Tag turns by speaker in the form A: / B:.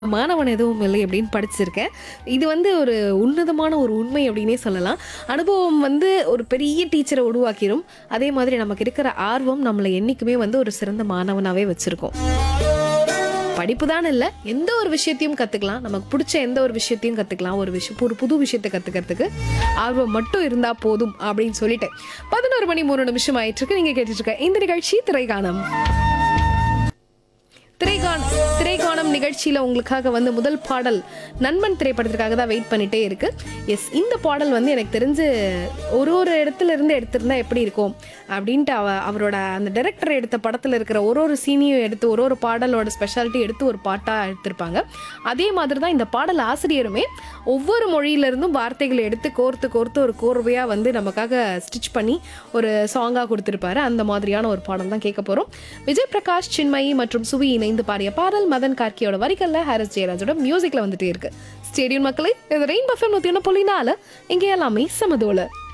A: மாணவன் எதுவும் இல்லை அப்படின்னு படிச்சிருக்கேன் இது வந்து ஒரு உன்னதமான ஒரு உண்மை அப்படின்னே சொல்லலாம் அனுபவம் வந்து ஒரு பெரிய டீச்சரை உருவாக்கிடும் அதே மாதிரி நமக்கு இருக்கிற ஆர்வம் நம்மளை என்றைக்குமே வந்து ஒரு சிறந்த மாணவனாகவே வச்சுருக்கோம் படிப்பு தான் இல்லை எந்த ஒரு விஷயத்தையும் கற்றுக்கலாம் நமக்கு பிடிச்ச எந்த ஒரு விஷயத்தையும் கற்றுக்கலாம் ஒரு விஷயம் ஒரு புது விஷயத்தை கற்றுக்கிறதுக்கு ஆர்வம் மட்டும் இருந்தால் போதும் அப்படின்னு சொல்லிட்டு பதினோரு மணி மூணு நிமிஷம் ஆயிட்டு இருக்கு நீங்கள் கேட்டுட்டு இருக்க இந்த நிகழ்ச்சி திரைகாணம் திரைகாண திரைக்காணம் நிகழ்ச்சியில் உங்களுக்காக வந்து முதல் பாடல் நண்பன் திரைப்படத்திற்காக தான் வெயிட் பண்ணிட்டே இருக்கு எஸ் இந்த பாடல் வந்து எனக்கு தெரிஞ்சு ஒரு ஒரு இடத்துல இருந்து எடுத்திருந்தா எப்படி இருக்கும் அப்படின்ட்டு அவ அவரோட அந்த டைரக்டர் எடுத்த படத்தில் இருக்கிற ஒரு ஒரு சீனையும் எடுத்து ஒரு ஒரு பாடலோட ஸ்பெஷாலிட்டி எடுத்து ஒரு பாட்டாக எடுத்திருப்பாங்க அதே மாதிரி தான் இந்த பாடல் ஆசிரியருமே ஒவ்வொரு மொழியிலிருந்தும் வார்த்தைகளை எடுத்து கோர்த்து கோர்த்து ஒரு கோர்வையாக வந்து நமக்காக ஸ்டிச் பண்ணி ஒரு சாங்காக கொடுத்துருப்பாரு அந்த மாதிரியான ஒரு பாடல் தான் கேட்க போகிறோம் விஜய் பிரகாஷ் சின்மயி மற்றும் சுவி இணைந்து பாடிய பாடல் மதன் கார்கியோட வரிகள்ல ஹாரிஸ் ஜெயராஜோட மியூசிக்ல வந்துட்டே இருக்கு ஸ்டேடியம் மக்களே இது ரெயின் பஃபன் நூற்றி ஒன்று புள்ளி நாலு இங்கே எல்லாமே சமதோல